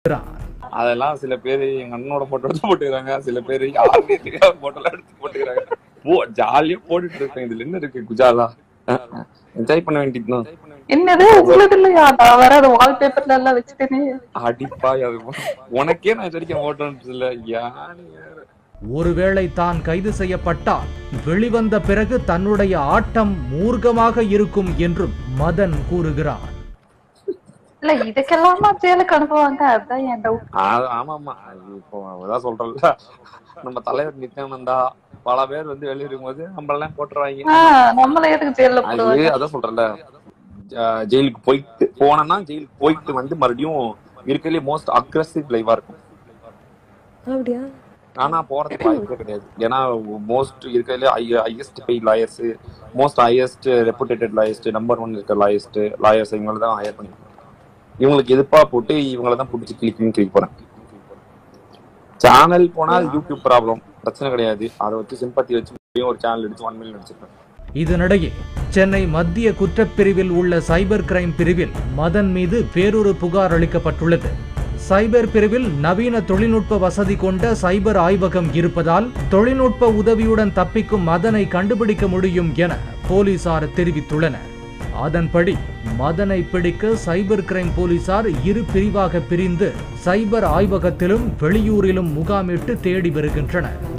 அதெல்லாம் சில பேர் எங்க அண்ணனோட போட்டோ எடுத்து போட்டுக்கிறாங்க சில பேர் யாருமே தெரியாத போட்டோ எடுத்து போட்டுக்கிறாங்க போ ஜாலியா போட்டுட்டு இருக்கேன் இதுல என்ன இருக்கு குஜாலா என்ஜாய் பண்ண வேண்டியதுதான் என்னது உங்களுக்கு இல்லையா நான் வேற அது வால்பேப்பர்ல எல்லாம் வச்சுட்டேனே அடிப்பா அது உனக்கே நான் இது வரைக்கும் போட்டோ இல்ல யாரு ஒருவேளை தான் கைது செய்யப்பட்டால் வெளிவந்த பிறகு தன்னுடைய ஆட்டம் மூர்க்கமாக இருக்கும் என்றும் மதன் கூறுகிறான் இல்ல இதுக்கெல்லாமா ஜெயிலுக்கு அனுப்புவாங்க அதுதான் என் டவுட் ஆ- ஆமா ஆமா அது இப்போ அதான் சொல்றேன்ல நம்ம தலைவர் நித்யானந்தா பல பேர் வந்து வெளிய இருக்கும்போது நம்ம எல்லாம் போட்டுருவாங்க ஆஹ் நம்மள எதுக்கு ஜெயில அது போடுவாங்க அதான் சொல்றேன்ல ஜ- ஜெயிலுக்கு போயிட்டு போனேன்னா ஜெயிலுக்கு போயிட்டு வந்து மறுபடியும் இருக்கிறதுலே மோஸ்ட் அக்ரஸிவ் லைவா இருக்கும் அப்படியா ஆனா போறதுக்கு வாய்ப்பே கிடையாது ஏன்னா மோஸ்ட் இருக்கிறதுல highest paid lawyers most highest reputed lawyers number one இருக்க லாயர்ஸ்ட் லாயர்ஸ் இவங்கள தான் ஹையர் பண்ணி இவங்களுக்கு எதிர்ப்பா போட்டு இவங்கள தான் பிடிச்சி கிளிக்கின்னு கிளிக் போறேன் சேனல் போனா அது யூடியூப் ப்ராப்ளம் பிரச்சனை கிடையாது அதை வச்சு சிம்பத்தி வச்சு மறுபடியும் ஒரு சேனல் எடுத்து ஒன் மில்லியன் வச்சிருப்பேன் இதனிடையே சென்னை மத்திய குற்றப்பிரிவில் உள்ள சைபர் கிரைம் பிரிவில் மதன் மீது வேறொரு புகார் அளிக்கப்பட்டுள்ளது சைபர் பிரிவில் நவீன தொழில்நுட்ப வசதி கொண்ட சைபர் ஆய்வகம் இருப்பதால் தொழில்நுட்ப உதவியுடன் தப்பிக்கும் மதனை கண்டுபிடிக்க முடியும் என போலீசார் தெரிவித்துள்ளனர் அதன்படி மதனை பிடிக்க சைபர் கிரைம் போலீசார் இரு பிரிவாக பிரிந்து சைபர் ஆய்வகத்திலும் வெளியூரிலும் முகாமிட்டு தேடி வருகின்றனர்